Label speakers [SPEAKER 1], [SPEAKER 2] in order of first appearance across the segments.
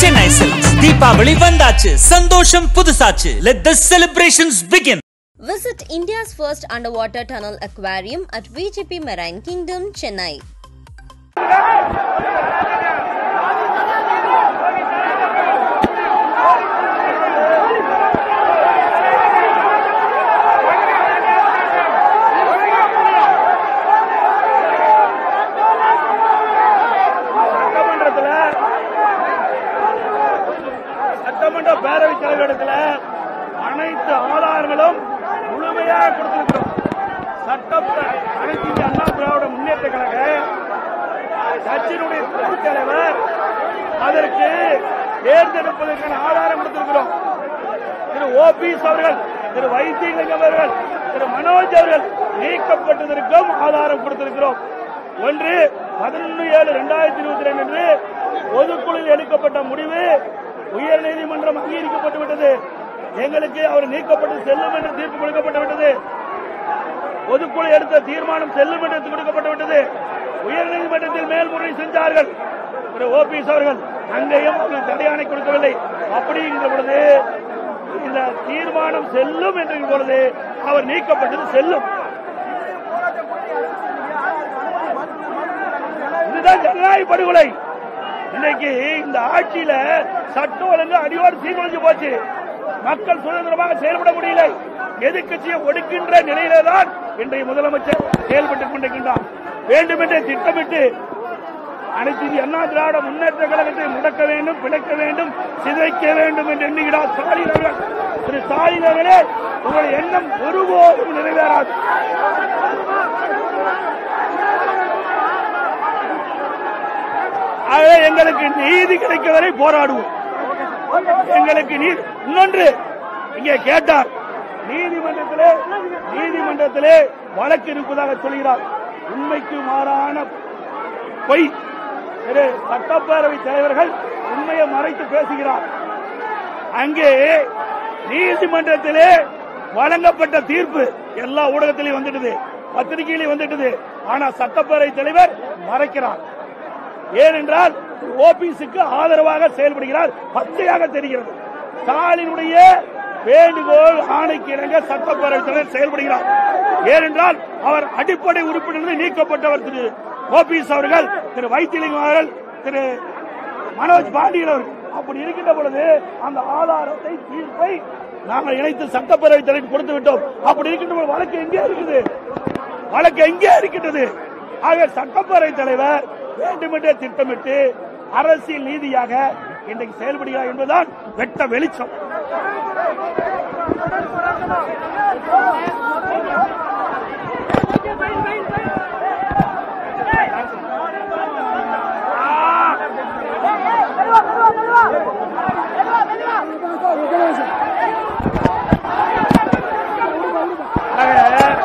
[SPEAKER 1] Chennai Silks. Deepavali வந்தாச்சு சந்தோஷம் புதுசாச்சு let the celebrations begin
[SPEAKER 2] Visit India's first underwater tunnel aquarium at VGP Marine Kingdom, Chennai.
[SPEAKER 3] சட்டமன்றத்துல சட்டமன்ற பேரவைத் தலைவரிடத்துல அனைத்து ஆதாரங்களும் முழுமையாக கொடுத்திருக்கிறோம் சட்டம் அனைத்து இந்திய அண்ணா திராவிட முன்னேற்ற கழக கட்சியினுடைய துணைத் தலைவர் அதற்கு தேர்ந்தெடுப்பதற்கான ஆதாரம் கொடுத்திருக்கிறோம் திரு ஓபிஎஸ் அவர்கள் திரு வைத்தியலிங்கம் அவர்கள் திரு மனோஜ் அவர்கள் நீக்கப்பட்டதற்கும் ஆதாரம் கொடுத்திருக்கிறோம் ஒன்று பதினொன்று ஏழு இரண்டாயிரத்தி இருபத்தி ரெண்டு அன்று பொதுக்குழுவில் எடுக்கப்பட்ட முடிவு உயர்நீதிமன்றம் அங்கீகரிக்கப்பட்டு விட்டது எங்களுக்கு அவர் நீக்கப்பட்டு செல்லும் என்று தீர்ப்பு கொடுக்கப்பட்டு விட்டது பொதுக்குழு எடுத்த தீர்மானம் செல்லும் என்று கொடுக்கப்பட்டு விட்டது உயர்நீதிமன்றத்தில் மேல்முறை செஞ்சார்கள் திரு ஓபிஎஸ் அவர்கள் அங்கேயும் அவர்கள் தடையாணை கொடுக்கவில்லை அப்படிங்கிற பொழுது இந்த தீர்மானம் செல்லும் என்ற பொழுது அவர் நீக்கப்பட்டது செல்லும் இதுதான் ஜனநாயக படுகொலை இன்னைக்கு இந்த ஆட்சியில சட்டம் ஒழுங்கு அடியோடு சீர்குலைஞ்சு போச்சு மக்கள் சுதந்திரமாக செயல்பட முடியல எதிர்க்கட்சியை ஒடுக்கின்ற நிலையிலே தான் இன்றைய முதலமைச்சர் செயல்பட்டுக் கொண்டிருக்கின்றார் வேண்டுமென்றே திட்டமிட்டு அனைத்து இந்திய அண்ணா திராவிட முன்னேற்ற கழகத்தை முடக்க வேண்டும் பிளக்க வேண்டும் சிதைக்க வேண்டும் என்று எண்ணுகிறார் ஸ்டாலின் அவர்கள் திரு ஸ்டாலின் அவர்களே உங்கள் எண்ணம் ஒருபோதும் நிறைவேறாது ஆகவே எங்களுக்கு நீதி கிடைக்க வரை போராடுவோம் எங்களுக்கு நீதி இன்னொன்று இங்கே கேட்டார் நீதிமன்றத்திலே நீதிமன்றத்திலே வழக்கு இருப்பதாக சொல்கிறார் உண்மைக்கு மாறான பொய் திரு சட்டப்பேரவை தலைவர்கள் உண்மையை மறைத்து பேசுகிறார் அங்கே நீதிமன்றத்திலே வழங்கப்பட்ட தீர்ப்பு எல்லா ஊடகத்திலையும் வந்துட்டது பத்திரிகையிலையும் வந்துட்டது ஆனா சட்டப்பேரவை தலைவர் மறைக்கிறார் ஏனென்றால் ஓபிஎஸ்க்கு ஆதரவாக செயல்படுகிறார் பச்சையாக தெரிகிறது ஸ்டாலினுடைய வேண்டுகோள் ஆணைக்கு இணங்க சட்டப்பேரவை தலைவர் செயல்படுகிறார் ஏனென்றால் அவர் அடிப்படை உறுப்பினர் நீக்கப்பட்டவர் திரு ஓபிஎஸ் அவர்கள் திரு வைத்திலிங்கம் அவர்கள் திரு மனோஜ் பாண்டியன் அவர்கள் அப்படி இருக்கின்ற பொழுது அந்த ஆதாரத்தை தீர்ப்பை நாங்கள் இணைத்து சட்டப்பேரவை தலைவர் கொடுத்து விட்டோம் அப்படி இருக்கின்ற பொழுது வழக்கு எங்கே இருக்குது வழக்கு எங்கே இருக்கின்றது ஆக சட்டப்பேரவை தலைவர் வேண்டுமென்றே திட்டமிட்டு அரசியல் நீதியாக இன்றைக்கு செயல்படுகிறார் என்பதுதான் வெட்ட வெளிச்சம் ஆக,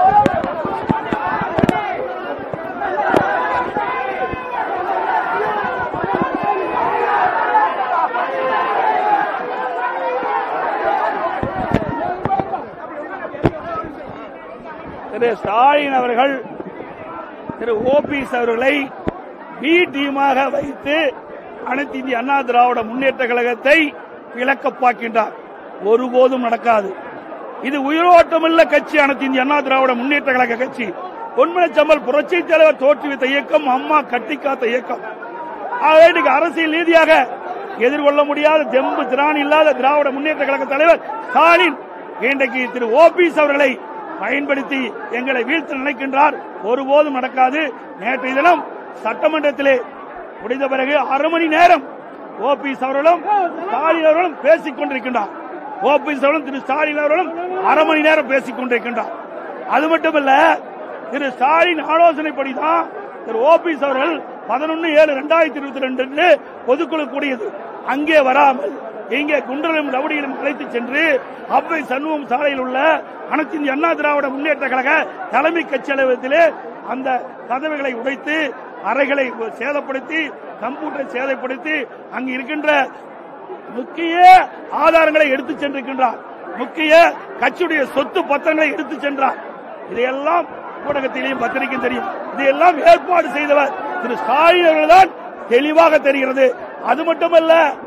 [SPEAKER 3] திரு ஸ்டாலின் அவர்கள் திரு ஓபிஎஸ் அவர்களை பி டீமாக வைத்து அனைத்து இந்திய அண்ணா திராவிட முன்னேற்ற கழகத்தை விளக்கப் பார்க்கின்றார் ஒருபோதும் நடக்காது இது உயிரோட்டமுள்ள கட்சி அனைத்து இந்திய அண்ணா திராவிட முன்னேற்ற கழக கட்சி பொன்மனச்சம்பல் புரட்சி தலைவர் தோற்றுவித்த இயக்கம் அம்மா கட்டிக்காத்த இயக்கம் ஆகவே இன்னைக்கு அரசியல் நீதியாக எதிர்கொள்ள முடியாத தெம்பு திராணி இல்லாத திராவிட முன்னேற்ற கழக தலைவர் ஸ்டாலின் இன்றைக்கு திரு ஓபிஎஸ் அவர்களை பயன்படுத்தி எங்களை வீழ்த்த நினைக்கின்றார் ஒருபோதும் நடக்காது நேற்றைய தினம் சட்டமன்றத்திலே முடிந்த பிறகு அரை மணி நேரம் ஓபிஎஸ் அவர்களும் ஸ்டாலின் அவர்களும் பேசிக் கொண்டிருக்கின்றார் ஓபிஎஸ் அவர்களும் திரு ஸ்டாலின் அவர்களும் அரை மணி நேரம் பேசிக் கொண்டிருக்கின்றார் அது மட்டுமல்ல திரு ஸ்டாலின் ஆலோசனைப்படிதான் திரு ஓபிஎஸ் அவர்கள் பதினொன்னு ஏழு ரெண்டாயிரத்தி இருபத்தி ரெண்டு பொதுக்குழு கூடியது அங்கே வராமல் இங்கே குண்டலும் ரவுடியிலும் அழைத்து சென்று அவ்வை சண்முகம் சாலையில் உள்ள அனைத்து இந்திய அண்ணா திராவிட முன்னேற்ற கழக தலைமை கட்சி அலுவலகத்திலே அந்த கதவுகளை உடைத்து அறைகளை சேதப்படுத்தி கம்ப்யூட்டரை சேதப்படுத்தி அங்கு இருக்கின்ற முக்கிய ஆதாரங்களை எடுத்து சென்றிருக்கின்றார் முக்கிய கட்சியுடைய சொத்து பத்திரங்களை எடுத்து சென்றார் இதையெல்லாம் ஊடகத்திலேயும் பத்திரிகையும் தெரியும் இதையெல்லாம் ஏற்பாடு செய்தவர் திரு ஸ்டாலின் அவர்கள்தான் தெளிவாக தெரிகிறது அது மட்டுமல்ல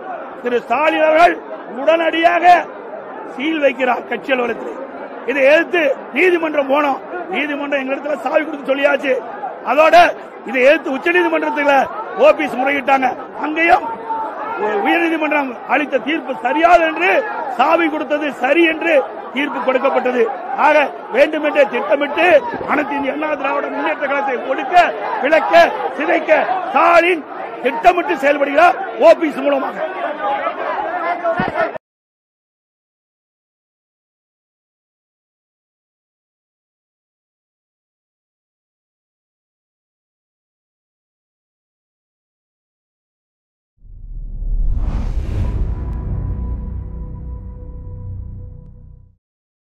[SPEAKER 3] திரு ஸ்டாலின் அவர்கள் உடனடியாக சீல் வைக்கிறார் கட்சி அலுவலகத்தில் இதை எதிர்த்து நீதிமன்றம் போனோம் நீதிமன்றம் எங்களிடத்துல சாவி கொடுத்து சொல்லியாச்சு அதோட இதை எதிர்த்து உச்சநீதிமன்றத்தில் ஓபிஎஸ் முறையிட்டாங்க அங்கேயும் உயர்நீதிமன்றம் அளித்த தீர்ப்பு சரியாது என்று சாவி கொடுத்தது சரி என்று தீர்ப்பு கொடுக்கப்பட்டது ஆக வேண்டுமென்றே திட்டமிட்டு அனைத்து இந்திய அண்ணா திராவிட முன்னேற்ற கழகத்தை ஒடுக்க விளக்க சிதைக்க ஸ்டாலின் திட்டமிட்டு செயல்படுகிறார் ஓபிஎஸ் மூலமாக